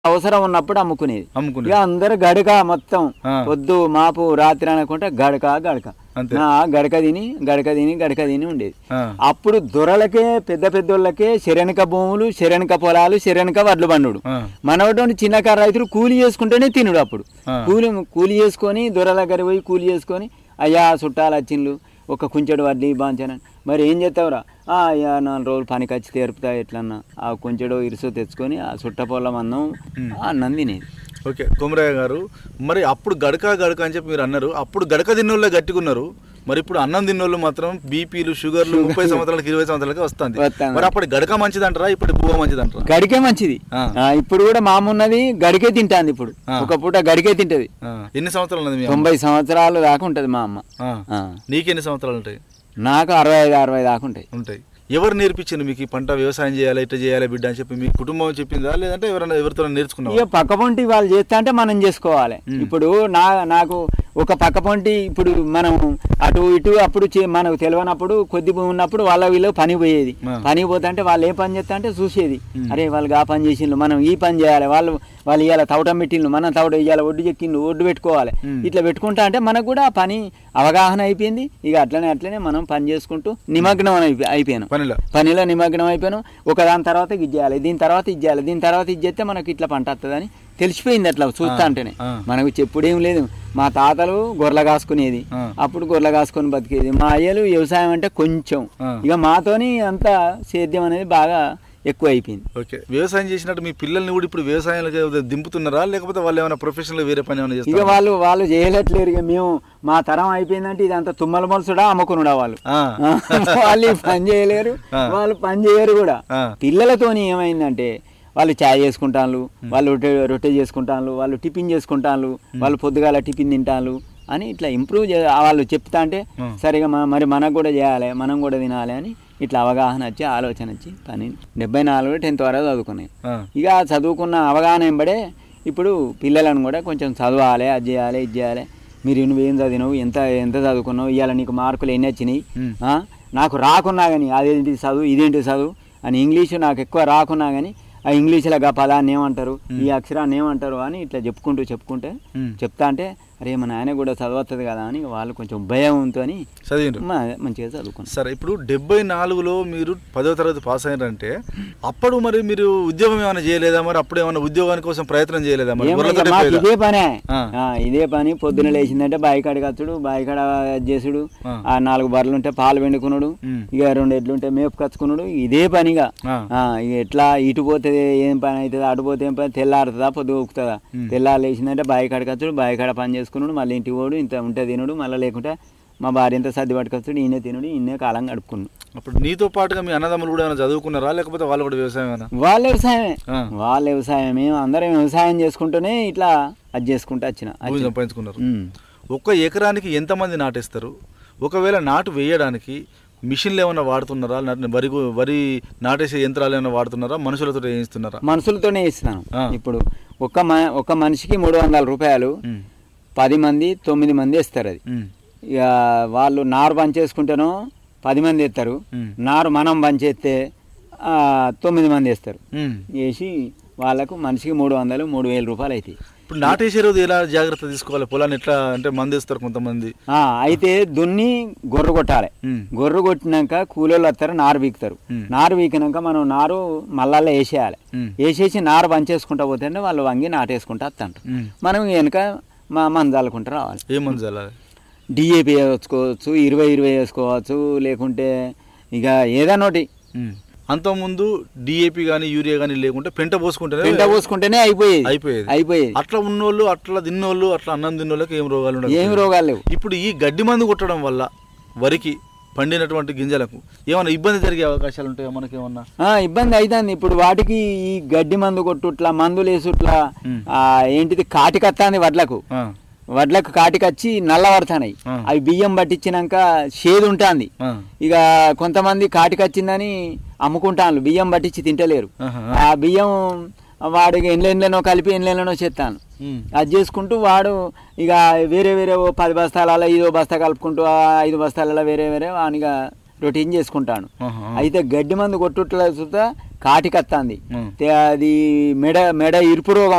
అవసరం ఉన్నప్పుడు అమ్ముకునేది అమ్ముకునేది. ఇక అందరు గడక మొత్తం ఆ. పొద్దు మాపు రాత్రి అనుకుంటే గడక గడక అంతే. నా గడక తిని గడక తిని గడక తిని ఉండేది ఆ. అప్పుడు దొరలకే పెద్ద పెద్దోళ్ళకే శరణిక భూములు శరణిక పొలాలు శరణిక వడ్లు బండుడు ఆ. మనవటువంటి చిన్నకారు రైతులు కూలి చేసుకుంటేనే తినుడు అప్పుడు ఆ. కూలి కూలి చేసుకొని దొరల దగ్గర పోయి కూలి చేసుకొని అయ్యా చుట్టాలు వచ్చిండ్లు ఒక కుంచెడు వడ్డీ బాంచానని మరి ఏం చేస్తావురా "ఆ, అయ్యా నాలుగు రోజులు పనికి వచ్చి తెరుపుతా ఎట్లన్నా ఆ కుంచెడు ఇరుసు తెచ్చుకొని ఆ చుట్ట పొలం అన్నం ఆ అన్నం తినేది ఓకే కొమరయ్య గారు మరి అప్పుడు గడక గడక అని చెప్పి మీరు అన్నారు అప్పుడు గడక తిన్నోళ్ళే గట్టిగున్నారు మరి ఇప్పుడు అన్నం తిన్నోళ్ళు మాత్రం బీపీలు షుగర్లు ముప్పై సంవత్సరాలకి ఇరవై సంవత్సరాలకి వస్తుంది వస్తుంది. మరి అప్పుడు గడక మంచిదంటారా ఇప్పుడు బువ్వ మంచిదంటారా గడికే మంచిది ఆ. ఆ, ఇప్పుడు కూడా మామున్నది గడికే తింటాంది ఇప్పుడు ఆ. ఒక పూట గడికే తింటది ఆ, ఎన్ని సంవత్సరాలు ఉన్నది మీ అమ్మ? తొంభై సంవత్సరాలు దాకా ఉంటది మా అమ్మ ఆ. ఆ. నీకు ఎన్ని సంవత్సరాలు ఉంటాయి నాకు అరవై ఐదు అరవై దాకా ఉంటాయి ఉంటాయి ఎవరు నేర్పించింది మీకు ఈ పంట వ్యవసాయం చేయాలి ఇట్లా చేయాలి బిడ్డ అని చెప్పి మీ కుటుంబం చెప్పిందా లేదంటే ఎవరైనా ఎవరితో నేర్చుకున్నావా ఇక పక్క పొంటి వాళ్ళు చేస్తా అంటే మనం చేసుకోవాలి ఇప్పుడు నా నాకు ఒక పక్క పొంటి ఇప్పుడు మనం అటు ఇటు అప్పుడు చే- మనకు తెలియనప్పుడు కొద్ది భూమి ఉన్నప్పుడు వాళ్ళ వీళ్ళు పని పోయేది ఆ. పని పోతా అంటే వాళ్ళు ఏ పని చేస్తా అంటే చూసేది అరే వాళ్ళు ఆ పని చేసిండ్రు మనం ఈ పని చేయాలి వాళ్ళు వాళ్ళు ఇవాళ తవటం పెట్టిండ్రు మనం తవట ఇవాళ ఒడ్డు చెక్కిండ్రు ఒడ్డు పెట్టుకోవాలి ఉమ్. ఇట్లా పెట్టుకుంటా అంటే మనకు కూడా ఆ పని అవగాహన అయిపోయింది ఇక అట్లనే అట్లనే మనం పని చేసుకుంటూ నిమగ్నం అయిపో- అయిపోయాను పనిలో పనిలో నిమగ్నం అయిపోయాను ఒక దాని తర్వాత ఇది చేయాలి దీని తర్వాత ఇది చేయాలి దీని తర్వాత ఇది చేస్తే మనకి ఇట్లా పంట వస్తుందని తెలిసిపోయింది అట్లా చూస్తా ఆ, అంటేనే ఆ. మనకు చెప్పుడేం లేదు మా తాతలు గొర్రెలు కాసుకునేది ఆ. అప్పుడు గొర్రెలు కాసుకొని బతికేది మా అయ్యలు వ్యవసాయం అంటే కొంచెం ఆ. ఇక మాతోని అంత సేద్యం అనేది బాగా ఎక్కువ అయిపోయింది ఓకే వ్యవసాయం చేసినట్టు మీ పిల్లల్ని కూడా ఇప్పుడు వ్యవసాయంలో దింపుతున్నారా లేకపోతే వాళ్ళు ఏమైనా ప్రొఫెషనల్ వేరే పని ఏమైనా ఇక చేస్తారా వాళ్ళు వాళ్ళు చేయలేట్లేరు ఇక మేము మా తరం అయిపోయిందంటే ఇదంతా తుమ్మల మొలసుడా అమ్ముకునుడా వాళ్ళు ఆ. వాళ్ళు ఈ పని చేయలేరు ఆ. వాళ్ళు పని చేయరు కూడా ఆ. పిల్లలతోని ఏమైందంటే వాళ్ళు చాయ్ చేసుకుంటాను వాళ్ళు రొట్టె రొట్టె చేసుకుంటాను వాళ్ళు టిఫిన్ చేసుకుంటాను వాళ్ళు పొద్దుగాల టిఫిన్ తింటాను అని ఇట్లా ఇంప్రూవ్ చే వాళ్ళు చెప్తా అంటే ఉం. సరిగా మ- మరి మనకు కూడా చేయాలి మనం కూడా తినాలి అని ఇట్లా అవగాహన వచ్చి ఆలోచన వచ్చి పని డెబ్బై నాలుగు టెన్త్ వరకు చదువుకున్నాయి ఆ. ఇక ఆ చదువుకున్న అవగాహన ఎంబడే ఇప్పుడు పిల్లలను కూడా కొంచెం చదవాలి అది చేయాలి ఇది చేయాలి మీరు నువ్వేం చదివినావు ఎంత ఎంత చదువుకున్నావు ఇవాళ నీకు మార్కులు ఎన్ని వచ్చినాయి ఉమ్. ఆ? నాకు రాకున్నా కానీ అదేంటి చదువు ఇదేంటి చదువు అని ఇంగ్లీషు నాకు ఎక్కువ రాకున్నా కానీ ఆ ఇంగ్లీష్లో గా పదాన్ని ఏమంటారు ఈ అక్షరాన్ని ఏమంటారు అని ఇట్లా చెప్పుకుంటూ చెప్పుకుంటే ఉమ్. చెప్తా అంటే అరే మా నాయన కూడా చదవస్తుంది కదా అని వాళ్ళు కొంచెం భయంతో చదివిండ్రు మంచిగా చదువుకున్నారు సరే ఇప్పుడు డెబ్బై నాలుగులో మీరు పదో తరగతి పాస్ అయ్యారంటే అప్పుడు మరి మీరు ఉద్యోగం ఏమైనా చేయలేదా మరి అప్పుడు ఏమైనా ఉద్యోగాని కోసం ప్రయత్నం చేయలేదా మరి ఏమో గొర్రెలతోటే ఇక మాకు పోయేదా? ఇదే పనే ఆ. ఆ, ఇదే పని పొద్దున లేచిందంటే బాయికాడ కచ్చుడు బాయికాడ చేసుడు ఆ. ఆ నాలుగు బర్రెలు ఉంటే పాలు వెండుకున్నాడు ఉమ్. ఇక రెండు ఎడ్లు ఉంటే మేపు కచ్చుకున్నాడు ఇదే పనిగా ఆ. ఆ, ఇక ఎట్లా ఇటు పోతే ఏం పని అవుతుందా అటు పోతే ఏం పని తెల్లారుతుందా పొద్దు ఊకుతుందా ఉమ్. తెల్లారు లేచిందంటే బాయికాడ కచ్చుడు బాయికాడ పని చేసుకున్నాడు మళ్ళీ ఇంటికి పోడు ఇంత ఉంటే తినుడు మళ్ళీ లేకుంటే మా భార్య ఎంత సర్ది పట్టుకొచ్చాడు ఈయనే తినుడు ఈయనే కాలం గడుపుకున్నాడు అప్పుడు నీతో పాటుగా మీ అన్నదమ్ములు కూడా ఏమైనా చదువుకున్నారా లేకపోతే వాళ్ళు కూడా వ్యవసాయం ఏమైనా వాళ్ళ వ్యవసాయమే ఆ. వాళ్ళ వ్యవసాయం మేము అందరం వ్యవసాయం చేసుకుంటూనే ఇట్లా అది చేసుకుంటూ వచ్చిన భూమి వచ్చిన. సంపాదించుకున్నారు ఉమ్. ఒక్క ఎకరానికి ఎంతమంది నాటేస్తారు ఒకవేళ నాటు వేయడానికి మిషన్లు ఏమైనా వాడుతున్నారా నా- వరి గు- వరి నాటేసే యంత్రాలు ఏమైనా వాడుతున్నారా మనుషులతో వేయిస్తున్నారా మనుషులతోనే ఇస్తున్నాను ఆ. ఇప్పుడు ఒక మ ఒక మనిషికి మూడు వందల రూపాయలు ఉమ్. పది మంది తొమ్మిది మంది ఇస్తారు అది ఉమ్. ఇక వాళ్ళు నారు పనిచేసుకుంటేనో పది మంది ఇస్తారు ఉమ్. నారు మనం పనిచేస్తే ఆ, తొమ్మిది మంది ఇస్తారు ఉమ్. వేసి వాళ్ళకు మనిషికి మూడు వందలు మూడు వేల రూపాయలు అవుతాయి ఇప్పుడు నాటేసే రోజు ఎలా జాగ్రత్త తీసుకోవాలి పొలాన్ని ఎట్లా అంటే మంది వేస్తారు కొంతమంది ఆ, అయితే దున్ని గొర్రె కొట్టాలి ఉమ్. గొర్రె కొట్టినాక కూలోళ్ళు వస్తారు నారు బీకుతారు ఉమ్. నారు బీకినాక మనం నారు మళ్ళా వేసేయాలి ఉమ్. వేసేసి నారు పంచేసుకుంటా పోతే వాళ్ళు వంగి నాటేసుకుంటా వస్తుంటారు ఉమ్. మనం వెనుక మా మంది చల్లుకుంటూ రావాలి ఏ మంది చల్లాలి డిఏపి వేసుకోవచ్చు ఇరవై ఇరవై వేసుకోవచ్చు లేకుంటే ఇక ఏదైనా ఒకటి ఉమ్. అంతకుముందు డిఏపి కానీ యూరియా కానీ లేకుంటే పెంట పోసుకుంటేనే పెంట పోసుకుంటేనే అయిపోయేది అయిపోయేది అయిపోయేది అట్లా ఉన్నోళ్ళు అట్లా తిన్నోళ్ళు అట్లా అన్నం తిన్నోళ్ళకి ఏం రోగాలు ఉండవు ఏమి రోగాలు లేవు ఇప్పుడు ఈ గడ్డి మందు కొట్టడం వల్ల వరికి పండినటువంటి గింజలకు ఏమైనా ఇబ్బంది జరిగే అవకాశాలు ఉంటాయా మనకి ఏమన్నా ఆ, ఇబ్బంది అవుతుంది ఇప్పుడు వాటికి ఈ గడ్డి మందు కొట్టుట్లా మందులు వేసుట్లా ఉమ్. ఆ, ఏంటిది కాటికత్తాంది వడ్లకు ఆ, వడ్లకు కాటికచ్చి నల్లబడతాయి ఆ. అవి బియ్యం పట్టించినాక షేదు ఉంటుంది ఆ, ఇక కొంతమంది కాటికచ్చిందని అమ్ముకుంటాను బియ్యం పట్టించి తింటలేరు ఆహా. ఆ బియ్యం వాడికి ఎండ్లెండ్లనో కలిపి ఎండ్లెండ్లనో చేస్తాను ఉమ్, అది చేసుకుంటూ వాడు ఇక వేరే వేరే ఓ పది బస్తాల ఐదో బస్తా కలుపుకుంటూ ఆ ఐదు బస్తాలలో వేరే వేరే వానిగా రొటీన్ చేసుకుంటాను ఆహా. అయితే గడ్డి మందు కొట్టుట్ల చూస్తా కాటికత్తాంది ఉమ్. అది మెడ మెడ ఇరుపు రోగం